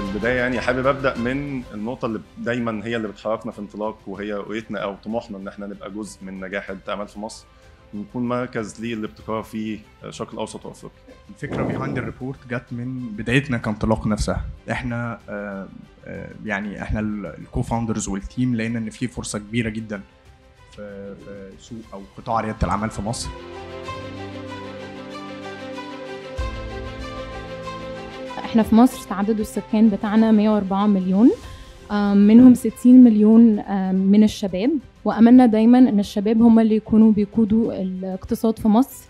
البدايه يعني حابب ابدا من النقطه اللي دايما هي اللي بتحركنا في انطلاق وهي رؤيتنا او طموحنا ان احنا نبقى جزء من نجاح عده اعمال في مصر ونكون مركز للابتكار في الشرق الاوسط وافريقيا. الفكره بيهايند الريبورت جت من بدايتنا كانطلاق نفسها احنا آه، آه، يعني احنا الكو فاوندرز والتيم لقينا ان في فرصه كبيره جدا في في سوق او قطاع رياده الاعمال في مصر احنا في مصر تعدد السكان بتاعنا 104 مليون آم، منهم 60 مليون آم، من الشباب واملنا دايما ان الشباب هم اللي يكونوا بيقودوا الاقتصاد في مصر